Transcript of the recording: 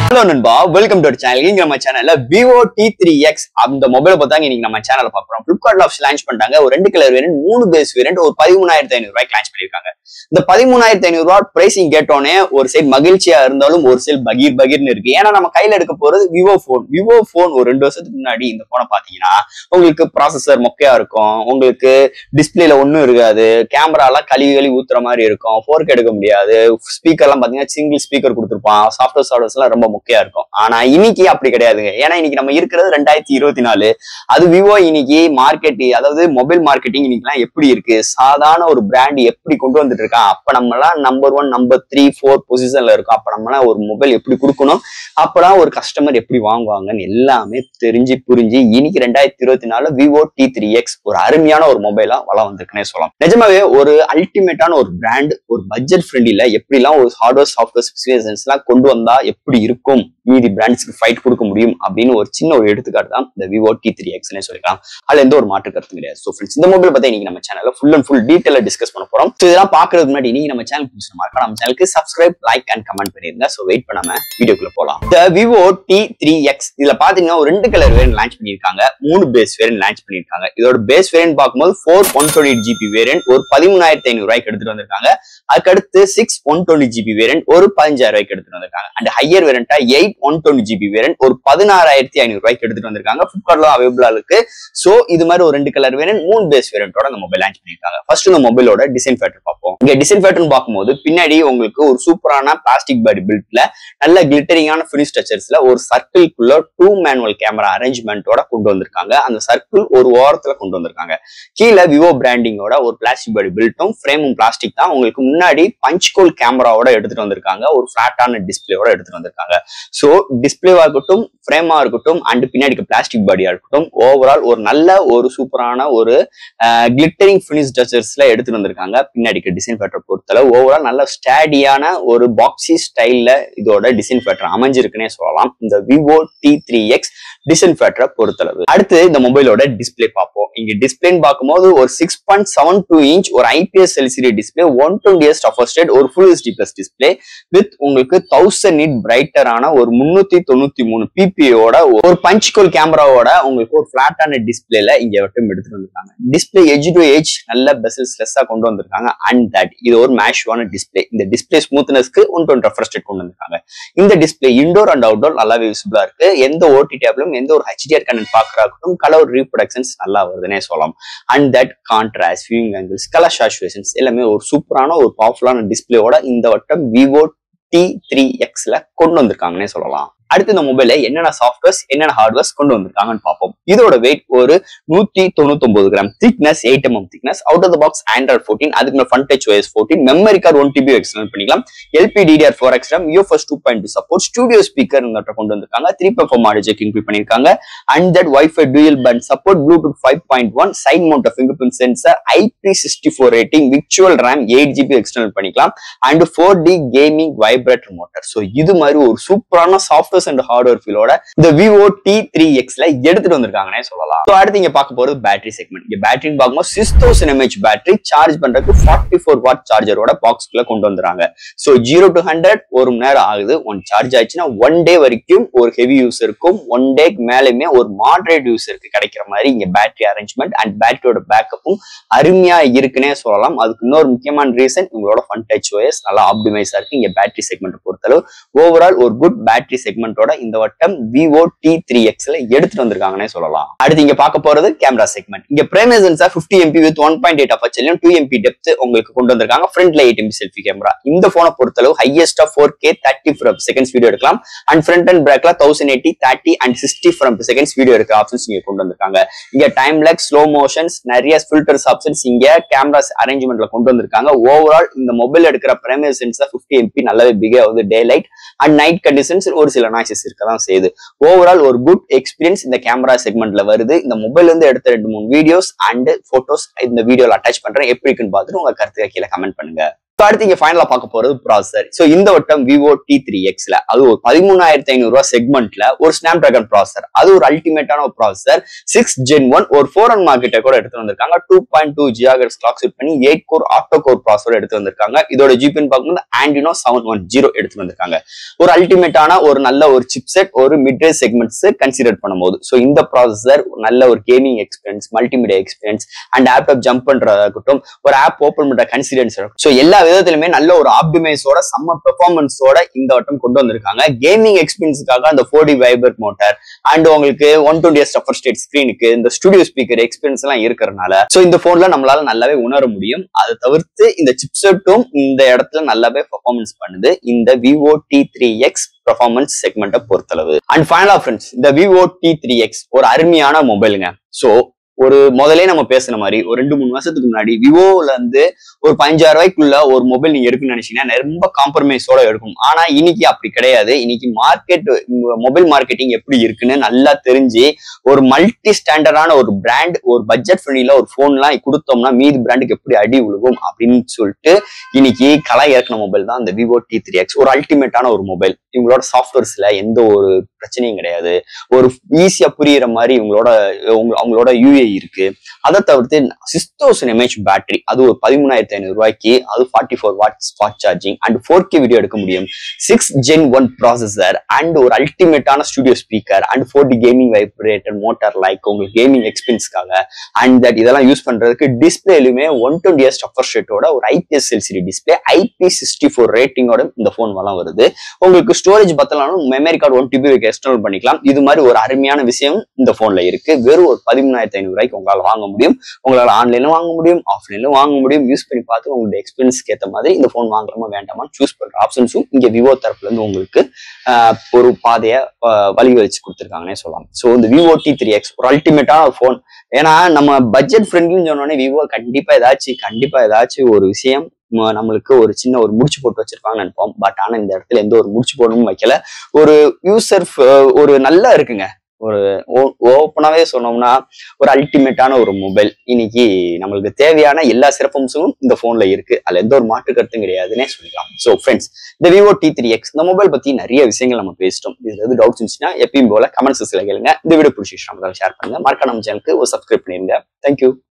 hello நண்பா welcome to channel இங்க நம்ம சேனல்ல விவோ டி த்ரீ எக்ஸ் அந்த மொபைலை பார்த்தாங்க இன்னைக்கு நம்ம சேனல்ல பாக்குறோம் பிளிப்கார்ட்ல ஆஃப் லான்ச் பண்ணிட்டாங்க ஒரு ரெண்டு கலர் வேரியன்ட் மூணு பேஸ் வேரியன்ட் ஒரு பதிமூணாயிரத்தி ஐநூறு ரூபாய்க்கு லான்ச் பண்ணிருக்காங்க இந்த பதிமூணாயிரத்தி ஐநூறு ரூபாய் பிரைசிங் கேட்டோன்னே ஒரு சைடு மகிழ்ச்சியா இருந்தாலும் ஒரு சைடு பகீர் பகீர்னு இருக்கு ஏன்னா நம்ம கையில எடுக்க போறது விவோ போன் விவோ போன் ஒரு ரெண்டு வருஷத்துக்கு முன்னாடி இந்த போனை பாத்தீங்கன்னா உங்களுக்கு ப்ராசஸர் மொக்கையா இருக்கும் உங்களுக்கு டிஸ்பிளேல ஒன்றும் இருக்காது கேமராலாம் கழுவி கழுவி ஊத்துற மாதிரி இருக்கும் ஃபோர்க் எடுக்க முடியாது ஸ்பீக்கர்லாம் பாத்தீங்கன்னா சிங்கிள் ஸ்பீக்கர் கொடுத்துருப்பான் சாஃப்ட்வேர் சாஃப்ட்வேர்ஸ் எல்லாம் ரொம்ப மொக்கையா இருக்கும் ஆனா இன்னைக்கு அப்படி கிடையாதுங்க ஏன்னா இன்னைக்கு நம்ம இருக்கிறது ரெண்டாயிரத்தி இருபத்தி நாலு அது விவோ இன்னைக்கு மார்க்கெட் அதாவது மொபைல் மார்க்கெட்டிங் இன்னைக்குலாம் எப்படி இருக்கு சாதாரண ஒரு பிராண்ட் எப்படி கொண்டு வந்துட்டு இருக்கான் அப்ப நம்மலாம் number one number three four பொசிஷன்ல இருக்கோம் அப்ப நம்மலாம் ஒரு மொபைல் எப்படி கொடுக்கணும் அப்பதான் ஒரு கஸ்டமர் எப்படி வாங்குவாங்கன்னு எல்லாமே தெரிஞ்சு புரிஞ்சு இன்னைக்கு ரெண்டாயிரத்தி இருபத்தி நாலு விவோ டி த்ரீ எக்ஸ் ஒரு அருமையான ஒரு மொபைலா வளம் வந்திருக்குன்னே சொல்லலாம் நிஜமாவே ஒரு அல்டிமேட்டான ஒரு பிராண்ட் ஒரு பட்ஜெட் ஃப்ரெண்ட்லில எப்படிலாம் ஒரு ஹார்ட்வேர் சாஃப்ட்வேர் ஸ்பெசிஃபிகேஷன்ஸ் எல்லாம் கொண்டு வந்தா எப்படி இருக்கும் மீதி பிராண்ட்ஸ்க்கு ஃபைட் கொடுக்க முடியும் அப்படின்னு ஒரு சின்ன ஒரு எடுத்துக்காட்டு தான் இந்த விவோ டி த்ரீ எக்ஸ்னே சொல்லிக்கலாம் அதுல எந்த ஒரு மாற்று கருத்து கிடையாது ஸோ ஃப்ரெண்ட்ஸ் இந்த மொபைல் பத்தி இன்னைக்கு நம்ம சேனல்ல full and full detail discuss பண்ண போறோம் ஸோ இதெல்லாம் பாக்குறதுக்கு முன்னாடி நீங்க நம்ம சேனல் புதுசு மறக்காம நம்ம சேனலுக்கு சப்ஸ்கிரைப் லைக் அண்ட் கமெண்ட் பண்ணிருங்க ஸோ வெயிட் பண்ணாம வீடியோக்குள்ள போலாம் இந்த விவோ டி த்ரீ எக்ஸ் இதுல பாத்தீங்கன்னா ஒரு ரெண்டு கலர் வேரியன்ட் லான்ச் பண்ணிருக்காங்க மூணு பேஸ் வேரியன்ட் லான்ச் பண்ணிருக்காங்க இதோட பேஸ் வேரியன்ட் பார்க்கும்போது four one twenty GB variant ஒரு பதிமூணாயிரத்தி ஐநூறு ரூபாய்க்கு எடுத்துட்டு வந்திருக்காங்க அதுக்கடுத்து six one twenty GB variant ஒரு பதினஞ்சாயிரம் ரூபாய்க்கு எடுத்துட்டு வந்திருக்காங்க அண்ட் ஹையர் வேரியண்டா eight one twenty GB variant ஒரு பதினாறாயிரத்தி ஐநூறு ரூபாய்க்கு எடுத்துட்டு வந்திருக்காங்க ஃபிளிப்கார்ட்ல அவைபிளா இருக்கு சோ இது மாதிரி ஒரு ரெண்டு கலர் வேரியன்ட் மூணு பேஸ் வேரியன்ட்டோட அந்த மொபைல் லான்ச் பண்ணிருக்காங்க ஃபர்ஸ்ட் இந்த மொபைலோட டிசைன் ஃபேக்டர் பார்ப்போம் இங்க டிசைன் ஃபேக்டர் பார்க்கும்போது பின்னாடி உங்களுக்கு ஒரு சூப்பரான பிளாஸ்டிக் பாடி பில்ட்ல நல்ல கிளிட்டரிங்கான ஃபினிஷ் ஸ்ட்ரக்சர்ஸ்ல ஒரு சர்க்கிள்குள்ள டூ மேனுவல் கேமரா அரேஞ்ச்மெண்ட்டோட கொண்டு வந்திருக்காங்க அந்த சர்க்கிள் ஒரு ஓரத்துல கொண்டு வந்திருக்காங்க கீழே விவோ பிராண்டிங்கோட ஒரு பிளாஸ்டிக் பாடி பில்ட்டும் ஃப்ரேமும் பிளாஸ்டிக் தான் உங்களுக்கு முன்னாடி பஞ்ச் கோல் கேமராவோட எடுத்துட்டு வந்திருக்காங்க ஒரு ஃபிளாட்டான டிஸ்பிளேவோட எடுத்துட்டு வந்திருக்காங்க ஸோ டிஸ்பிளேவா இருக்கட்டும் ஃப்ரேமா இருக்கட்டும் அண்ட் பின்னாடி பிளாஸ்டிக் பாடியா இருக்கட்டும் ஓவரால் ஒரு நல்ல ஒரு சூப்பரான ஒரு கிளிட்டரிங் ஃபினிஷ் டச்சர்ஸ்ல எடுத்துட்டு வந்திருக்காங்க பின்னாடிக்கு டிசைன் ஃபேக்டர் பொறுத்தளவு ஓவரால் நல்ல ஸ்டாடியான ஒரு பாக்ஸி ஸ்டைல்ல இதோட டிசைன் ஃபேக்டர் அமைஞ்சிருக்குன்னே சொல்லலாம் இந்த Vivo T three X design ஃபேக்டரை பொறுத்தளவு அடுத்து இந்த மொபைலோட டிஸ்பிளே பார்ப்போம் இங்க டிஸ்பிளேன்னு பார்க்கும்போது ஒரு six point seven two inch ஒரு IPS LCD display one twenty எஸ் டஃபர் ஸ்டேட் ஒரு full HD plus display with உங்களுக்கு தௌசண்ட் நிட் பிரைட்டரான ஒரு முன்னூத்தி தொண்ணூத்தி மூணு பிபியோட ஒரு பஞ்ச்கோல் கேமராவோட உங்களுக்கு ஒரு பிளாட்டான டிஸ்பிளேல இங்க மட்டும் எடுத்துட்டு வந்திருக்காங்க டிஸ்பிளே எஜ் டு எஜ் நல்ல பெசல்ஸ் லெஸ்ஸா கொண்டு வந்திருக்காங்க அண்ட் தட் இது ஒரு மேஷ்வான டிஸ்பிளே இந்த டிஸ்பிளே ஸ்மூத்னஸ்க்கு ஒன் டுவெண்ட்டி ரெஃபர் ஸ்டேட் கொண்டு வந்திருக்காங்க இந்த டிஸ்பிளே இண்டோர் அண்ட் அவுட்டோர் நல்லாவே விசிபிளா இருக்கு எந்த ஓடி டேப்லும் எந்த ஒரு ஹெச்டிஆர் கண்டென்ட் பாக்குறாக்கும் கலர் ரீப்ரொடக்ஷன்ஸ் நல்லா வருதுன்னே சொல்லலாம் and that contrast viewing angles colour saturations எல்லாமே ஒரு சூப்பரான ஒரு பவர்ஃபுல்லான டிஸ்பிளேயோட இந்த வட்டம் விவோ டி த்ரீ எக்ஸ்ல கொண்டு வந்திருக்காங்கன்னே சொல்லலாம் அடுத்து இந்த மொபைல என்னென்ன சாஃப்ட்வேர்ஸ் என்னென்ன ஹார்ட்வேர்ஸ் கொண்டு வந்திருக்காங்கன்னு பார்ப்போம் இதோட வெயிட் ஒரு நூத்தி தொண்ணூத்தி ஒன்பது gram thickness eight mm thickness out of the box Android fourteen அதுக்கு Funtouch OS fourteen memory card one TB external பண்ணிக்கலாம் எல்பி டிடிஆர் ஃபோர் எக்ஸ்ட்ரம் UFS two point two support studio speaker கொண்டு வந்திருக்காங்க three perform audio jack include பண்ணிருக்காங்க and that wifi dual band support bluetooth five point one side mount finger print sensor IP sixty four rating virtual RAM eight GB external பண்ணிக்கலாம் and four D gaming vibrator motor so இது மாதிரி ஒரு சூப்பரான softwares and hardware ஃபீலோட இந்த Vivo T three எக்ஸ்ல எடுத்துட்டு வந்திருக்காங்கன்னே சொல்லலாம் so அடுத்து இங்க பார்க்க போறது பேட்டரி செக்மெண்ட் இங்க பேட்டரின்னு பார்க்கும்போது six thousand mAh battery charge பண்றதுக்கு ஃபார்ட்டி ஃபோர் வாட் சார்ஜரோட பாக்ஸ்க்குள்ள கொண்டு வந்துறாங்க ஸோ ஜீரோ டு ஹண்ட்ரட் ஒரு மணி நேரம் ஆகுது ஒன் சார்ஜ் ஆச்சுன்னா ஒன் டே வரைக்கும் ஒரு ஹெவி யூஸ் இருக்கும் ஒன் டேக்கு மேலேயுமே ஒரு மாடரேட் யூஸருக்கு கிடைக்கிற மாதிரி இங்க பேட்டரி அரேஞ்ச்மெண்ட் அண்ட் பேட்டரியோட பேக்கப்பும் அருமையா இருக்குன்னே சொல்லலாம் அதுக்கு இன்னொரு முக்கியமான ரீசன் உங்களோட ஃபன் டச் ஓஎஸ் நல்லா ஆப்டிமைஸா இருக்கு இங்க பேட்டரி செக்மெண்ட் பொறுத்தளவு ஓவரால் ஒரு குட் பேட்டரி செக்மெண்டோட இந்த வட்டம் விவோ டி த்ரீ எக்ஸ்ல எடுத்துட்டு வந்திருக்காங்கன்னே சொல்லலாம் அடுத்து இங்க பார்க்க போறது கேமரா செக்மெண்ட் இங்க primary sensor fifty MP with one point eight அப்பச்சலையும் டூ எம்பி டெப்த் உங்களுக்கு கொண்டு வந்திருக்காங்க ஃப்ரண்ட்ல எயிட் எம்பி செல்ஃபி கேமரா இந்த போனை பொறுத்தளவு ஹையஸ்டா four K thirty from seconds video எடுக்கலாம் அண்ட் ஃப்ரண்ட் அண்ட் பேக்ல thousand eighty thirty and sixty from seconds video எடுக்கிற ஆப்ஷன்ஸ் இங்க கொண்டு வந்திருக்காங்க இங்க டைம் லேக் ஸ்லோ மோஷன்ஸ் நிறைய ஃபில்டர்ஸ் ஆப்ஷன்ஸ் இங்க கேமராஸ் அரேஞ்ச்மெண்ட்ல கொண்டு வந்திருக்காங்க ஓவரால் இந்த மொபைல் எடுக்கிற பிரேமர் சென்சார் பிப்டி எம்பி நல்லாவே பிகே ஆகுது day light and night conditions ஒரு சில நாய்ஸஸ் இருக்க தான் செய்யுது ஓவரால் ஒரு குட் எக்ஸ்பீரியன்ஸ் இந்த கேமரா செக்மெண்ட்ல வருது இந்த மொபைல் இருந்து எடுத்த ரெண்டு மூணு வீடியோஸ் அண்ட் போட்டோஸ் இந்த வீடியோல அட்டாச் பண்றேன் எப்படி இருக்குன்னு பார்த்துட்டு உங்க கருத்துக்க கீழே கமெண்ட் பண்ணுங்க So, அடுத்து இங்க ஃபைனலா பார்க்க போறது ப்ராசஸர் சோ இந்த வட்டம் விவோ டி த்ரீ எக்ஸ்ல அது ஒரு பதிமூணாயிரத்தி ஐநூறு ரூபாய் செக்மெண்ட்ல ஒரு ஸ்னாப் டிராகன் ப்ராசஸர் அது ஒரு அல்டிமேட்டான ஒரு ப்ராசஸர் சிக்ஸ் ஜென் ஒன் ஒரு ஃபோர் ஒன் மார்க்கெட்டை கூட எடுத்து வந்திருக்காங்க two point two gigahertz clock set பண்ணி eight core octa core processor எடுத்து வந்திருக்காங்க இதோட ஜிபின்னு பார்க்கும்போது ஆண்டினோ செவன் ஒன் ஜீரோ எடுத்து வந்திருக்காங்க ஒரு அல்டிமேட்டான ஒரு நல்ல ஒரு சிப்செட் ஒரு மிட்ரேஜ் செக்மெண்ட்ஸ் கன்சிடர் பண்ணும்போது ஸோ இந்த ப்ராசஸர் நல்ல ஒரு gaming experience multimedia experience and ஆப்டாப் ஜம்ப் பண்றதா இருக்கட்டும் ஒரு ஆப் ஓப்பன் பண்ற கன்சிடென்ஸ் இருக்கும் ஸோ எல்லா விதத்திலுமே நல்ல ஒரு ஆப்டிமைஸோட செம்ம பெர்ஃபார்மன்ஸோட இந்த வட்டம் கொண்டு வந்திருக்காங்க கேமிங் எக்ஸ்பீரியன்ஸுக்காக அந்த ஃபோர்டி வைபர் மோட்டார் அண்ட் உங்களுக்கு ஒன் டுவெண்ட்டி ஸ்டஃபர் ஸ்டேட் ஸ்கிரீனுக்கு இந்த ஸ்டுடியோ ஸ்பீக்கர் எக்ஸ்பீரியன்ஸ் எல்லாம் இருக்கிறனால ஸோ இந்த போன்ல நம்மளால நல்லாவே உணர முடியும் அதை தவிர்த்து இந்த சிப்செட்டும் இந்த இடத்துல நல்லாவே பெர்ஃபார்மன்ஸ் பண்ணுது இந்த Vivo T three X performance செக்மெண்ட்டை பொறுத்தளவு அண்ட் ஃபைனலா ஃப்ரெண்ட்ஸ் இந்த விவோ டி த்ரீ எக்ஸ் ஒரு அருமையான மொபைலுங்க ஸோ ஒரு முதலே நம்ம பேசுன மாதிரி ஒரு ரெண்டு மூணு வருஷத்துக்கு முன்னாடி விவோல இருந்து ஒரு பதினஞ்சாயிரம் ரூபாய்க்குள்ள ஒரு மொபைல் நீங்க எடுக்கணும்னு நினைச்சீங்கன்னா ரொம்ப காம்ப்ரமைஸோட எடுக்கும் ஆனா இன்னைக்கு அப்படி கிடையாது இன்னைக்கு மார்க்கெட் மொபைல் மார்க்கெட்டிங் எப்படி இருக்குன்னு நல்லா தெரிஞ்சு ஒரு மல்டி ஸ்டாண்டர்டான ஒரு பிராண்ட் ஒரு பட்ஜெட் ஃப்ரெண்ட்லில ஒரு போன்லாம் கொடுத்தோம்னா மீதி பிராண்டுக்கு எப்படி அடி விழுகும் அப்படின்னு சொல்லிட்டு இன்னைக்கு கலை இறக்கின மொபைல் தான் இந்த விவோ டி த்ரீ எக்ஸ் ஒரு அல்டிமேட்டான ஒரு மொபைல் இவங்களோட சாஃப்ட்வேர்ஸ்ல எந்த ஒரு பிரச்சனையும் கிடையாது ஒரு ஈஸியா புரியுற மாதிரி இவங்களோட உங்க- அவங்களோட யூஏ இருக்கு அதை தவிர்த்து சிக்ஸ் தௌசண்ட் எம்ஏஹெச் பேட்டரி அது ஒரு பதிமூணாயிரத்தி ஐநூறு ரூபாய்க்கு அது forty four watts fast charging and four K video எடுக்க முடியும் six gen one processor and ஒரு அல்டிமேட்டான studio speaker and four D gaming vibrator motor like உங்களுக்கு கேமிங் எக்ஸ்பீரியன்ஸ்க்காக அண்ட் தட் இதெல்லாம் யூஸ் பண்றதுக்கு டிஸ்பிளேலுமே ஒன் டுவெண்ட்டி இயர்ஸ் டஃபர் ஷேட்டோட ஒரு IPS LCD display IP sixty four ரேட்டிங்கோட இந்த ஃபோன் வளம் வருது உங்களுக்கு ஸ்டோரேஜ் பத்தலாலும் மெமரி கார்டு ஒன் டிபி வைக்க எக்ஸ்டர்னல் பண்ணிக்கலாம் இது மாதிரி ஒரு அருமையான விஷயம் இந்த போன்ல இருக்கு வெறும் ஒரு பதிமூணாயிரத்தி ஐநூறு ரூபாய்க்கு உங்களால வாங்க முடியும் உங்களால ஆன்லைன்ல வாங்க முடியும் ஆஃப்லைன்ல வாங்க முடியும் யூஸ் பண்ணி பார்த்து உங்களோட எக்ஸ்பீரியன்ஸ்க்கு ஏற்ற மாதிரி இந்த போன் வாங்கலாமா வேண்டாமா சூஸ் பண்ற ஆப்ஷன்ஸும் இங்க விவோ தரப்புல இருந்து உங்களுக்கு ஆஹ், ஒரு பாதையை வழிவழிச்சு கொடுத்துருக்காங்கன்னே சொல்லலாம் ஸோ இந்த விவோ டி த்ரீ எக்ஸ் ஒரு அல்டிமேட்டான ஃபோன் ஏன்னா நம்ம பட்ஜெட் ஃப்ரெண்ட்லின்னு சொன்னோடனே விவோ கண்டிப்பா ஏதாச்சும் கண்டிப்பா ஏதாச்சும் ஒரு விஷயம் ம- நம்மளுக்கு ஒரு சின்ன ஒரு முடிச்சு போட்டு வச்சிருப்பாங்கன்னு நினைப்போம் பட் ஆனா இந்த இடத்துல எந்த ஒரு முடிச்சு போடணும் வைக்கல ஒரு யூசர் ஒரு நல்லா இருக்குங்க ஒரு ஓப்பனாவே சொன்னோம்னா ஒரு அல்டிமேட்டான ஒரு மொபைல் இன்னைக்கு நம்மளுக்கு தேவையான எல்லா சிறப்பம்சமும் இந்த போன்ல இருக்கு அதுல எந்த ஒரு மாற்று கருத்தும் கிடையாதுன்னே சொல்லலாம் ஸோ ஃப்ரெண்ட்ஸ் இந்த விவோ டி த்ரீ எக்ஸ் இந்த மொபைல் பத்தி நிறைய விஷயங்கள் நம்ம பேசிட்டோம் இதுல எது டவுட்ஸ் இருந்துச்சுன்னா எப்பயும் போல கமெண்ட்ஸ் கேளுங்க இந்த வீடியோ பிடிச்சிட்டு ஷேர் பண்ணுங்க மறக்காம நம்ம சேனலுக்கு ஒரு சப்ஸ்கிரைப் பண்ணிருங்க தேங்க்யூ